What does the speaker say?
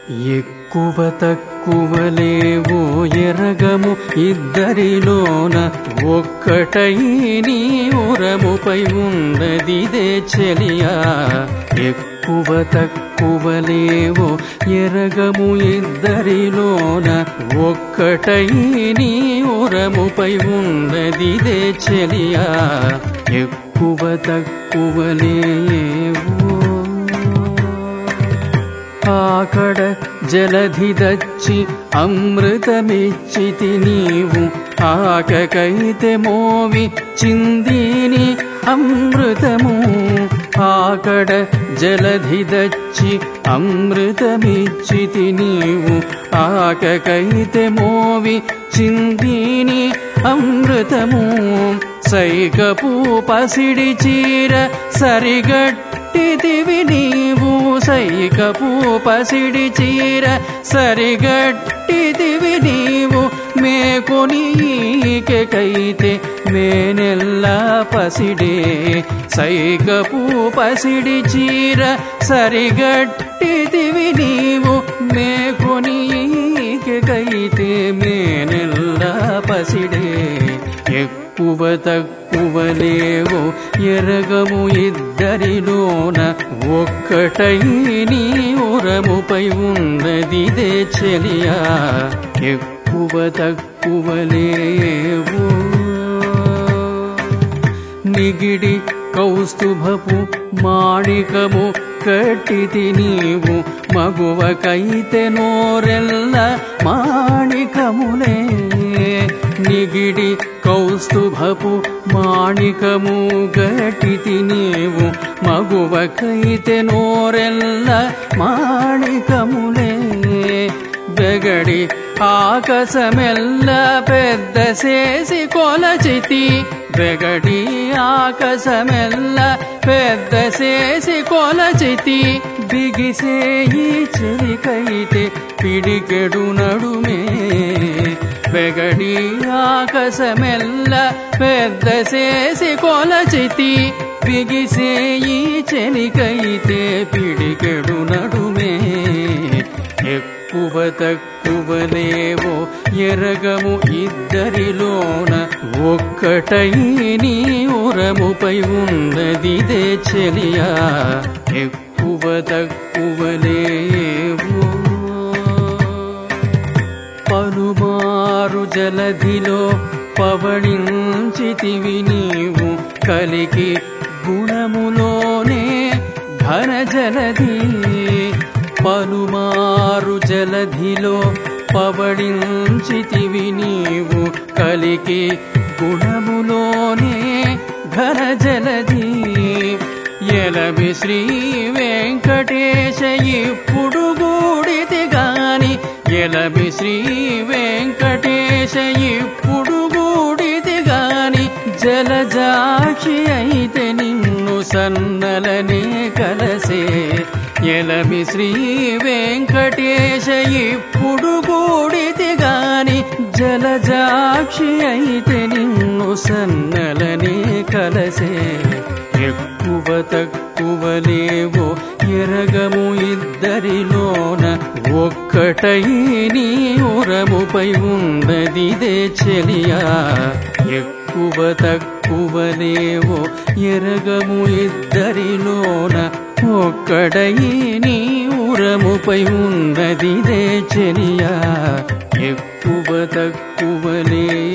ఎక్కువ తక్కువలేవో ఎరగము ఇద్దరిలోన ఒక్కటై నీ ఉరముపై ఉన్నదిదే చెలియా ఎక్కువ తక్కువలేవో ఎరగము ఇద్దరిలోన ఒక్కటై నీ ఉరముపై ఉన్నదిదే చెలియా ఎక్కువ తక్కువలేవో ఆకడ జలధిదచ్చి అమృతమిచ్చితి నీవు ఆకకైతే మోవి చిందిని అమృతము ఆకడ జలధిదచ్చి అమృతమిచ్చితి నీవు ఆకకైతే మోవి చిందిని అమృతము సైకపు పసిడి చీర సరిగట్టిదివి నీవు సైకపు పసిడి చీర సరిగట్టిదివి నీవు మేకొనీకైతే మేనెల్లా పసిడే సైకపు పసిడి చీర సరిగట్టిదివి నీవు మేకొనీకైతే మేనెల్లా పసిడే ఎక్కువ తక్కువలేవో ఎరగము ఇద్దరిలోన ఒక్కటై నీ ఉరముపై ఉన్నదిదే చెలియా ఎక్కువ తక్కువలేవో నిగిడి కౌస్తుభపు మాణికము కట్టితి నీవు మగువకైతే నోరెల్ల మాణికములే నిగిడి కౌస్తుభపు మాణికము గటితి నీవు మగువకైతే నోరెల్ల మాణికములే బెగడి ఆకాశమెల్ల పెద్ద చేసి కొలచితి బెగడి ఆకాశమెల్ల పెద్ద చేసి కొలచితి బిగిసే ఈ చెలికైతే పిడికెడు నడుమే బెగడి ఆకాశమెల్ల పెద్ద చేసి కొలచితి బిగిసే ఈ చెలికైతే పిడికెడు నడుమే ఎక్కువ తక్కువలేవో ఎరగము ఇద్దరిలోన ఒక్కటై నీ ఉరముపై ఉన్నదిదే చెలియా ఎక్కువ తక్కువలేవో పలుమారు జలధిలో పవళించితివి నీవు కలికి గుణములోనే ఘన జలధి పలుమారు జలధిలో పవళించితివి నీవు కలికి గుణములోనే ఘన జలధి ఎలవి శ్రీ వెంకటేశ ఇప్పుడు గూడితి గాని ఎలవి శ్రీ వెంకటేశ ఇప్పుడు గూడితి గాని జలజాక్షి అయితే నిన్ను సన్నలనే కలసే ఎలమి శ్రీ వెంకటేశ ఇప్పుడు గూడితి గాని జలజాక్షి అయితే నిన్ను సన్నలనే కలసే ఎక్కువ తక్కువలేవో ఎరగము ఇద్దరిలోన ఒక్కటై నీ ఉరముపై ఉన్నదిదే చెలియా ఎక్కువ తక్కువలేవో ఎరగము ఇద్దరిలోన ఒక్కడై నీ ఉరముపై ఉన్నదిదే చెలియా ఎక్కువ తక్కువలే